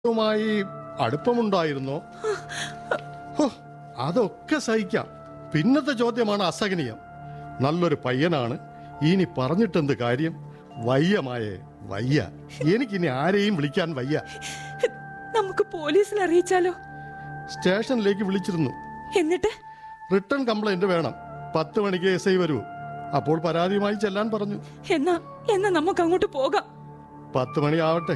ുമായി അടുപ്പമുണ്ടായിരുന്നോ ഹോ, അതൊക്കെ സഹിക്കാം പിന്നത്തെ ചോദ്യമാണ് അസഹനീയം നല്ലൊരു പയ്യനാണ് ഇനി പറഞ്ഞിട്ടെന്ത് കാര്യം വയ്യമായേ വയ്യ എനിക്കിനി ആരെയും വിളിക്കാൻ വയ്യ നമുക്ക് പോലീസിൽ അറിയിച്ചാലോ സ്റ്റേഷനിലേക്ക് വിളിച്ചിരുന്നു എന്നിട്ട് റിട്ടേൺ കംപ്ലൈന്റ് വേണം പത്ത് മണിക്ക് എസ് ഐ വരൂ അപ്പോൾ പരാതിയുമായി ചെല്ലാൻ പറഞ്ഞു എന്നാ എന്നാ നമുക്ക് അങ്ങോട്ട് പോകാം പത്ത് മണി ആവട്ടെ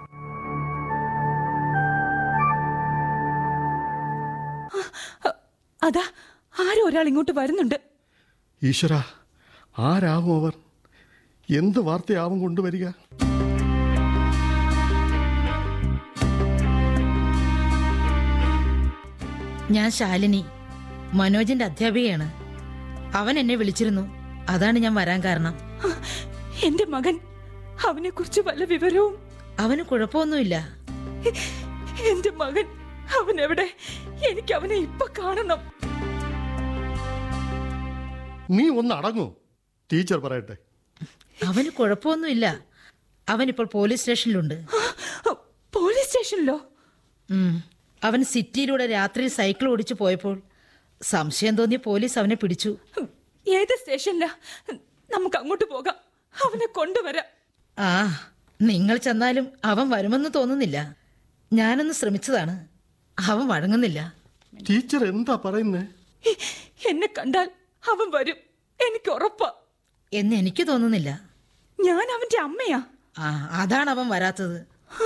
അ- അതാ ആരോ ഒരാൾ ഇങ്ങോട്ട് വരുന്നുണ്ട് ഈശ്വര ആരാകും അവർ എന്ത് വാർത്തയാവും കൊണ്ടുവരിക ഞാൻ ശാലിനി മനോജിന്റെ അധ്യാപികയാണ് അവൻ എന്നെ വിളിച്ചിരുന്നു അതാണ് ഞാൻ വരാൻ കാരണം ഹ, എന്റെ മകൻ അവനെ കുറിച്ച് വല്ല വിവരവും അവന് കുഴപ്പമൊന്നുമില്ല എന്റെ മകൻ അവൻ എവിടെ എനിക്ക് അവനെ ഇപ്പൊ കാണണം നീ ഒന്ന് അടങ്ങൂ ടീച്ചർ പറയട്ടെ അവന് കുഴപ്പമൊന്നുമില്ല അവൻ ഇപ്പോൾ പോലീസ് സ്റ്റേഷനിലുണ്ട് ഹ, പോലീസ് സ്റ്റേഷനിലോ ഉം. അവൻ സിറ്റിയിലൂടെ രാത്രിയിൽ സൈക്കിൾ ഓടിച്ചു പോയപ്പോൾ സംശയം തോന്നി പോലീസ് അവനെ പിടിച്ചു ഹ്, ഏത് സ്റ്റേഷനിലാ നമുക്ക് അങ്ങോട്ട് പോകാം അവനെ കൊണ്ടുവരാം ആ നിങ്ങൾ ചെന്നാലും അവൻ വരുമെന്ന് തോന്നുന്നില്ല ഞാനൊന്ന് ശ്രമിച്ചതാണ് അവൻ വഴങ്ങുന്നില്ല ടീച്ചർ എന്താ പറയുന്നേ ഹി, എന്നെ കണ്ടാൽ അവൻ വരും എനിക്ക് ഉറപ്പാ എന്ന് എനിക്ക് തോന്നുന്നില്ല ഞാൻ അവന്റെ അമ്മയാ ആ അതാണ് അവൻ വരാത്തത്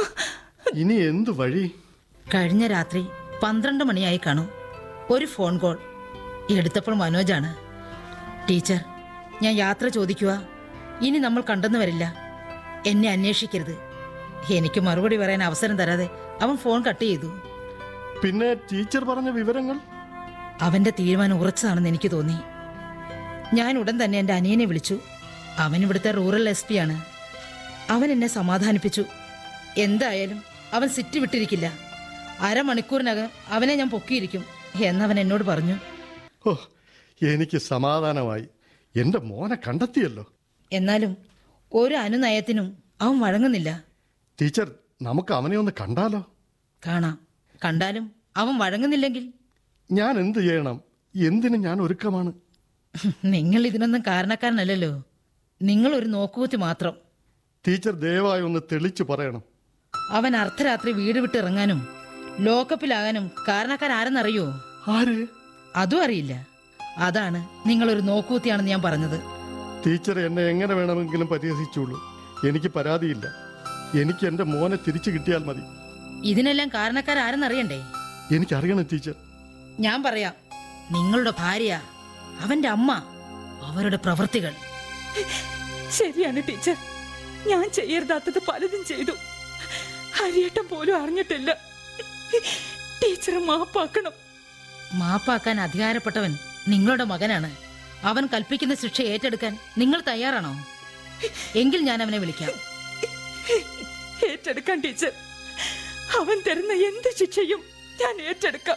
ഇനി എന്ത് വഴി കഴിഞ്ഞ രാത്രി പന്ത്രണ്ട് മണിയായി കാണും ഒരു ഫോൺ കോൾ എടുത്തപ്പോൾ മനോജാണ് ടീച്ചർ ഞാൻ യാത്ര ചോദിക്കുക ഇനി നമ്മൾ കണ്ടെന്ന് വരില്ല എന്നെ അന്വേഷിക്കരുത് എനിക്ക് മറുപടി പറയാൻ അവസരം തരാതെ അവൻ ഫോൺ കട്ട് ചെയ്തു പിന്നെ ടീച്ചർ പറഞ്ഞ വിവരങ്ങൾ അവന്റെ തീരുമാനം ഉറച്ചതാണെന്ന് എനിക്ക് തോന്നി ഞാൻ ഉടൻ തന്നെ എൻ്റെ അനിയനെ വിളിച്ചു അവൻ ഇവിടുത്തെ റൂറൽ എസ് പി ആണ് അവൻ എന്നെ സമാധാനിപ്പിച്ചു എന്തായാലും അവൻ സിറ്റി വിട്ടിരിക്കില്ല അരമണിക്കൂറിനകം അവനെ ഞാൻ പൊക്കിയിരിക്കും എന്നവൻ എന്നോട് പറഞ്ഞു ഓ എനിക്ക് സമാധാനമായി എന്റെ മോനെ കണ്ടെത്തിയല്ലോ എന്നാലും ഒരു അനുനയത്തിനും അവൻ വഴങ്ങുന്നില്ല ടീച്ചർ നമുക്ക് അവനെ ഒന്ന് കണ്ടാലോ കാണാം കണ്ടാലും അവൻ വഴങ്ങുന്നില്ലെങ്കിൽ ഞാൻ എന്ത് ചെയ്യണം എന്തിന് ഞാൻ ഒരുക്കമാണ് നിങ്ങൾ ഇതിനൊന്നും കാരണക്കാരനല്ലല്ലോ നിങ്ങൾ ഒരു നോക്കുകുത്തി മാത്രം ടീച്ചർ ദയവായി ഒന്ന് തെളിച്ചു പറയണം അവൻ അർദ്ധരാത്രി വീട് വിട്ടിറങ്ങാനും ലോക്കപ്പിലാകാനും കാരണക്കാരാരെന്നറിയോ ആര് അതും അറിയില്ല അതാണ് നിങ്ങളൊരു നോക്കൂത്തിയാണെന്ന് ഞാൻ പറഞ്ഞത് ടീച്ചർ എന്നെ എങ്ങനെ വേണമെങ്കിലും പരിഹസിച്ചുള്ളൂ എനിക്ക് പരാതിയില്ല എനിക്ക് എന്റെ മോനെ തിരിച്ചു കിട്ടിയാൽ മതി ഇതിനെല്ലാം കാരണക്കാരാരെന്നറിയണ്ടേ എനിക്കറിയണം ടീച്ചർ ഞാൻ പറയാം നിങ്ങളുടെ ഭാര്യ അവന്റെ അമ്മ അവരുടെ പ്രവൃത്തികൾ ശരിയാണ് ടീച്ചർ ഞാൻ ചെയ്യരുതാത്തത് പലതും ചെയ്തു ഹരിയേട്ടൻ പോലും അറിഞ്ഞിട്ടില്ല ടീച്ചർ മാപ്പാക്കണം മാപ്പാക്കാൻ അധികാരപ്പെട്ടവൻ നിങ്ങളുടെ മകനാണ് അവൻ കൽപ്പിക്കുന്ന ശിക്ഷ ഏറ്റെടുക്കാൻ നിങ്ങൾ തയ്യാറാണോ എങ്കിൽ ഞാൻ അവനെ വിളിക്കാം ഏറ്റെടുക്കാൻ ടീച്ചർ അവൻ തരുന്ന എന്ത് ശിക്ഷയും ഞാൻ ഏറ്റെടുക്കാം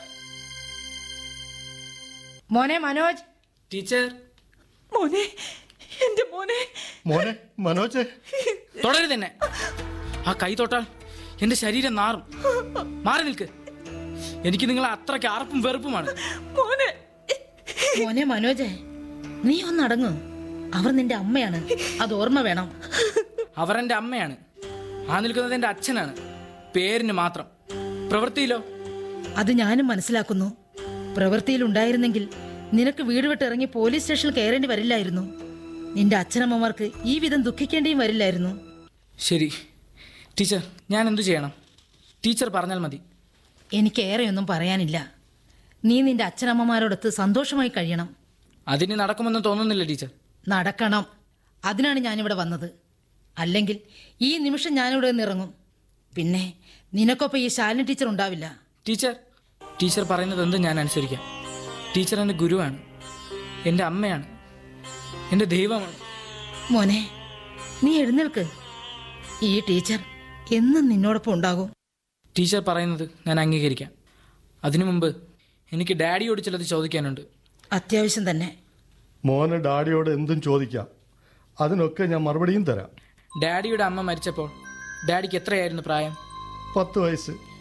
മോനെ മനോജ് ടീച്ചർ മോനെ എന്റെ മോനെ മോനെ മനോജ് തുടരുത് തന്നെ ആ കൈ തൊട്ടാൽ എന്റെ ശരീരം നാറും മാറി നിൽക്ക് എനിക്ക് നിങ്ങളെ അത്രയ്ക്ക് അറപ്പും വെറുപ്പുമാണ് മോനെ മോനെ മനോജ് നീ ഒന്നടങ്ങു അവർ നിന്റെ അമ്മയാണ് അത് ഓർമ്മ വേണം അവർ എൻ്റെ അമ്മയാണ് ആ നിൽക്കുന്നത് എൻ്റെ അച്ഛനാണ് പേരിന് മാത്രം പ്രവൃത്തിയിലോ അത് ഞാനും മനസ്സിലാക്കുന്നു പ്രവൃത്തിയിൽ ഉണ്ടായിരുന്നെങ്കിൽ നിനക്ക് വീട് വിട്ടിറങ്ങി പോലീസ് സ്റ്റേഷനിൽ കയറേണ്ടി വരില്ലായിരുന്നു നിന്റെ അച്ഛനമ്മമാർക്ക് ഈ വിധം ദുഃഖിക്കേണ്ടിയും വരില്ലായിരുന്നു ശരി ടീച്ചർ ഞാൻ എന്തു ചെയ്യണം ടീച്ചർ പറഞ്ഞാൽ മതി എനിക്കേറെയൊന്നും പറയാനില്ല നീ നിന്റെ അച്ഛനമ്മമാരോടൊത്ത് സന്തോഷമായി കഴിയണം അതിന് നടക്കുമെന്ന് തോന്നുന്നില്ല ടീച്ചർ നടക്കണം അതിനാണ് ഞാനിവിടെ വന്നത് അല്ലെങ്കിൽ ഈ നിമിഷം ഞാനിവിടെ നിന്ന് ഇറങ്ങും പിന്നെ നിനക്കൊപ്പം ഈ ശാലിനി ടീച്ചർ ഉണ്ടാവില്ല ടീച്ചർ ടീച്ചർ പറയുന്നത് എന്ത് ഞാൻ അനുസരിക്കാം ടീച്ചർ എൻ്റെ ഗുരുവാണ് എൻ്റെ അമ്മയാണ് എൻ്റെ ദൈവമാണ് മോനെ നീ എഴുന്നേൽക്ക് ഈ ടീച്ചർ എന്നും നിന്നോടൊപ്പം ഉണ്ടാകും ടീച്ചർ പറയുന്നത് ഞാൻ അംഗീകരിക്കാം അതിനു മുമ്പ് എനിക്ക് ഡാഡിയോട് ചിലത് ചോദിക്കാനുണ്ട് അത്യാവശ്യം തന്നെ മോന് ഡാഡിയോട് എന്തും ചോദിക്കാം അതിനൊക്കെ ഞാൻ മറുപടിയും തരാം ഡാഡിയുടെ അമ്മ മരിച്ചപ്പോൾ ഡാഡിക്ക് എത്രയായിരുന്നു പ്രായം പത്ത് വയസ്സ്